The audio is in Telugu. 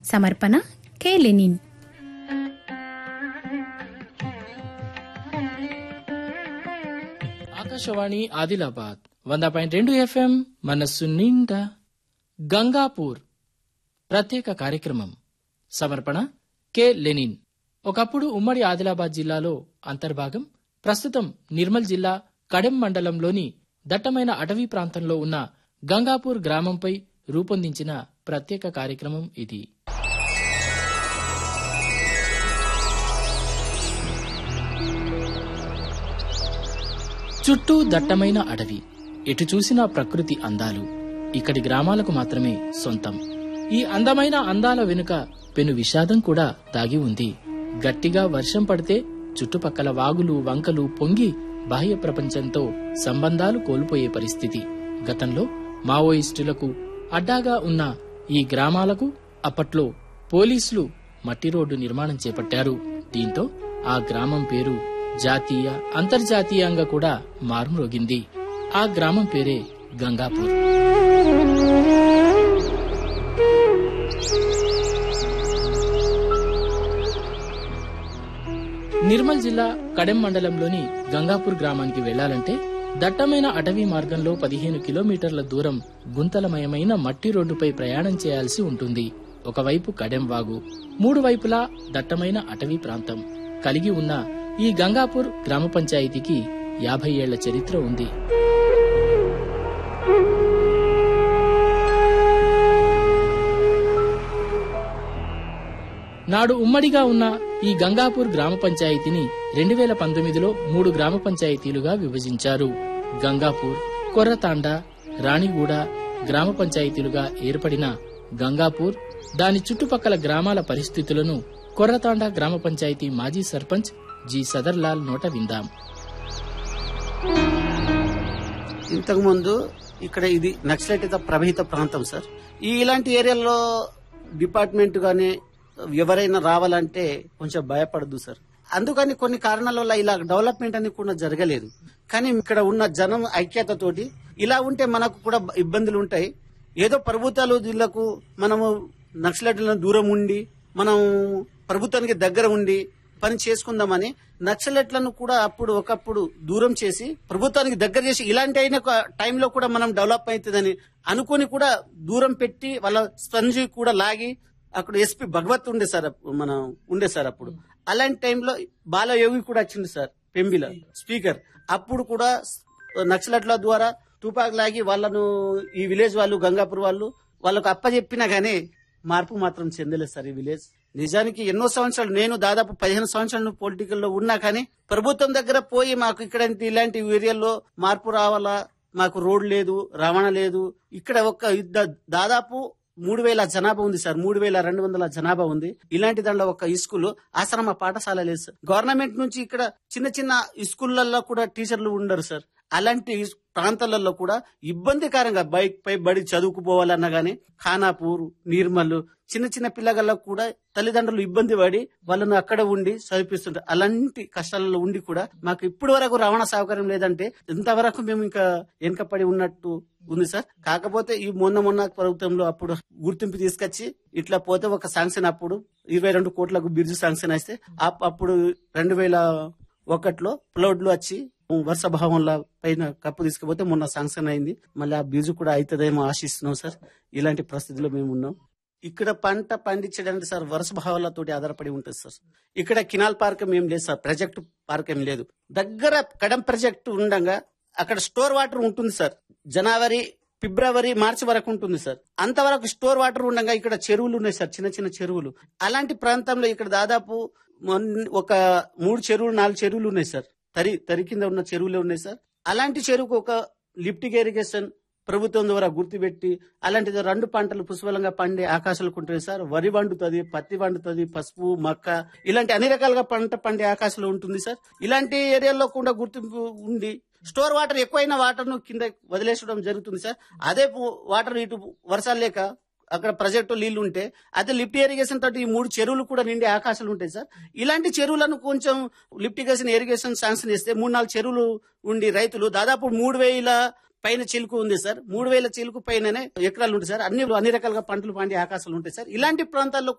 సమర్పణ కె లెనిన్ ఆకాశవాణి ఆదిలాబాద్ వంద పాయింట్ రెండు ఎఫ్ఎం మనస్సు నిండా గంగాపూర్ ప్రత్యేక కార్యక్రమం సమర్పణ కె లెనిన్ ఒకప్పుడు ఉమ్మడి ఆదిలాబాద్ జిల్లాలో అంతర్భాగం ప్రస్తుతం నిర్మల్ జిల్లా కడెం మండలంలోని దట్టమైన అటవీ ప్రాంతంలో ఉన్న గంగాపూర్ గ్రామంపై రూపొందించిన ప్రత్యేక కార్యక్రమం ఇది చుట్టూ దట్టమైన అడవి ఎటు చూసినా ప్రకృతి అందాలు ఇక్కడి గ్రామాలకు మాత్రమే సొంతం ఈ అందమైన అందాల వెనుక పెను విషాదం కూడా దాగి ఉంది గట్టిగా వర్షం పడితే చుట్టుపక్కల వాగులు వంకలు పొంగి బాహ్య ప్రపంచంతో సంబంధాలు కోల్పోయే పరిస్థితి గతంలో మావోయిస్టులకు అడ్డాగా ఉన్న ఈ గ్రామాలకు అప్పట్లో పోలీసులు మట్టి రోడ్డు నిర్మాణం చేపట్టారు దీంతో ఆ గ్రామం పేరు జాతీయ అంతర్జాతీయంగా కూడా మారుమ్రోగింది ఆ గ్రామం పేరే గంగాపూర్ నిర్మల్ జిల్లా కడెం మండలంలోని గంగాపూర్ గ్రామానికి వెళ్లాలంటే దట్టమైన అటవీ మార్గంలో పదిహేను కిలోమీటర్ల దూరం గుంతలమయమైన మట్టి రోడ్డుపై ప్రయాణం చేయాల్సి ఉంటుంది ఒకవైపు కడెం వాగు మూడు వైపులా దట్టమైన అటవీ ప్రాంతం కలిగి ఉన్న ఈ గంగాపూర్ గ్రామ పంచాయతీకి యాభై ఏళ్ల చరిత్ర ఉంది నాడు ఉమ్మడిగా ఉన్న ఈ గంగాపూర్ గ్రామ పంచాయతీని రెండు వేల పంతొమ్మిదిలో మూడు గ్రామ పంచాయతీలుగా విభజించారు గంగాపూర్ కొర్రతాండ రాణిగూడ గ్రామ పంచాయతీలుగా ఏర్పడిన గంగాపూర్ దాని చుట్టుపక్కల గ్రామాల పరిస్థితులను కొర్రతాండ గ్రామ పంచాయతీ మాజీ సర్పంచ్ జి సదర్లాల్ నోట విందాం ఇంతకు ముందు ఇక్కడ ఇది నక్సలైట్ ప్రభావిత ప్రాంతం సార్ ఈ ఇలాంటి ఏరియాల్లో డిపార్ట్మెంట్ గాని ఎవరైనా రావాలంటే కొంచెం భయపడదు సార్ అందుకని కొన్ని కారణాల వల్ల ఇలా డెవలప్మెంట్ అనేది కూడా జరగలేదు కానీ ఇక్కడ ఉన్న జనం ఐక్యతతోటి ఇలా ఉంటే మనకు కూడా ఇబ్బందులు ఉంటాయి ఏదో ప్రభుత్వాలు వీళ్ళకు మనము నక్సలైట్లను దూరం ఉండి మనం ప్రభుత్వానికి దగ్గర ఉండి పని చేసుకుందామని నక్సలెట్లను కూడా అప్పుడు ఒకప్పుడు దూరం చేసి ప్రభుత్వానికి దగ్గర చేసి ఇలాంటి అయిన ఒక టైంలో కూడా మనం డెవలప్ అవుతుందని అనుకుని కూడా దూరం పెట్టి వాళ్ళ స్పంజి కూడా లాగి అక్కడ ఎస్పీ భగవత్ ఉండే సార్ అప్పుడు మన ఉండే సార్ అప్పుడు అలాంటి టైంలో బాలయోగి కూడా వచ్చింది సార్ పెంబిల స్పీకర్ అప్పుడు కూడా నక్సలెట్ల ద్వారా తుపాకు లాగి వాళ్ళను ఈ విలేజ్ వాళ్ళు గంగాపూర్ వాళ్ళు వాళ్ళకు అప్పచెప్పినా గానీ మార్పు మాత్రం చెందలేదు సార్ ఈ విలేజ్ నిజానికి ఎన్నో సంవత్సరాలు నేను దాదాపు పదిహేను సంవత్సరాలు పొలిటికల్ లో ఉన్నా కానీ ప్రభుత్వం దగ్గర పోయి మాకు ఇక్కడ ఇలాంటి ఏరియాల్లో మార్పు రావాలా మాకు రోడ్ లేదు రవాణా లేదు ఇక్కడ ఒక యుద్ధ దాదాపు మూడు వేల జనాభా ఉంది సార్ మూడు వేల రెండు వందల జనాభా ఉంది ఇలాంటి దాంట్లో ఒక స్కూల్ ఆశ్రమ పాఠశాల లేదు సార్ గవర్నమెంట్ నుంచి ఇక్కడ చిన్న చిన్న స్కూళ్ళల్లో కూడా టీచర్లు ఉండరు సార్ అలాంటి ప్రాంతాలలో కూడా ఇబ్బందికరంగా బైక్ పై బడి చదువుకుపోవాలన్నా గానీ ఖానాపూర్ నిర్మల్ చిన్న చిన్న పిల్లగాళ్ళకు కూడా తల్లిదండ్రులు ఇబ్బంది పడి వాళ్ళను అక్కడ ఉండి చదివిస్తుంటారు అలాంటి కష్టాలలో ఉండి కూడా మాకు ఇప్పటి వరకు రవాణా సౌకర్యం లేదంటే ఇంతవరకు మేము ఇంకా వెనకపడి ఉన్నట్టు ఉంది సార్ కాకపోతే ఈ మొన్న మొన్న ప్రభుత్వంలో అప్పుడు గుర్తింపు తీసుకొచ్చి ఇట్లా పోతే ఒక శాంక్షన్ అప్పుడు ఇరవై రెండు కోట్లకు బిర్జు శాంక్షన్ అయితే అప్- అప్పుడు రెండు వేల ఒకటిలో ఫ్లడ్లు వచ్చి వర్ష భావంలో పైన కప్పు తీసుకుపోతే మొన్న శాంక్షన్ అయింది మళ్ళీ ఆ బీజు కూడా అవుతుందేమో ఆశిస్తున్నాం సార్ ఇలాంటి పరిస్థితిలో మేము ఉన్నాం ఇక్కడ పంట పండించడానికి సార్ వర్ష భావాలతోటి ఆధారపడి ఉంటుంది సార్ ఇక్కడ కినాల్ పార్క్ ఏం లేదు సార్ ప్రాజెక్ట్ పార్క్ ఏం లేదు దగ్గర కడం ప్రాజెక్ట్ ఉండగా అక్కడ స్టోర్ వాటర్ ఉంటుంది సార్ జనవరి ఫిబ్రవరి మార్చి వరకు ఉంటుంది సార్ అంతవరకు స్టోర్ వాటర్ ఉండగా ఇక్కడ చెరువులు ఉన్నాయి సార్ చిన్న చిన్న చెరువులు అలాంటి ప్రాంతంలో ఇక్కడ దాదాపు మొన్- ఒక మూడు చెరువులు నాలుగు చెరువులు ఉన్నాయి సార్ తరి తరి కింద ఉన్న చెరువులే ఉన్నాయి సార్ అలాంటి చెరువుకు ఒక లిఫ్టిక్ ఇరిగేషన్ ప్రభుత్వం ద్వారా గుర్తుపెట్టి అలాంటిది రెండు పంటలు పుష్పలంగా పండే ఆకాశాలకు ఉంటుంది సార్ వరి వండుతుంది పత్తి వండుతుంది పసుపు మక్క ఇలాంటి అన్ని రకాలుగా పంట పండే ఆకాశాలు ఉంటుంది సార్ ఇలాంటి ఏరియాల్లో కూడా గుర్తింపు ఉంది స్టోర్ వాటర్ ఎక్కువైన వాటర్ ను కింద వదిలేసడం జరుగుతుంది సార్ అదే పు- వాటర్ ఇటు వర్షాలు లేక అక్కడ ప్రాజెక్టు నీళ్లు ఉంటే అదే లిఫ్ట్ ఇరిగేషన్ తోటి ఈ మూడు చెరువులు కూడా నిండే ఆకాశాలు ఉంటాయి సార్ ఇలాంటి చెరువులను కొంచెం లిఫ్ట్ ఇరిగేషన్ ఇరిగేషన్ శాంక్షన్ చేస్తే మూడు నాలుగు చెరువులు ఉండి రైతులు దాదాపు మూడు వేల పైన చిలుకు ఉంది సార్ మూడు వేల చిలుకు పైననే ఎకరాలు ఉంటాయి సార్ అన్ని అన్ని రకాలుగా పంటలు పండే అవకాశాలు ఉంటాయి సార్ ఇలాంటి ప్రాంతాల్లో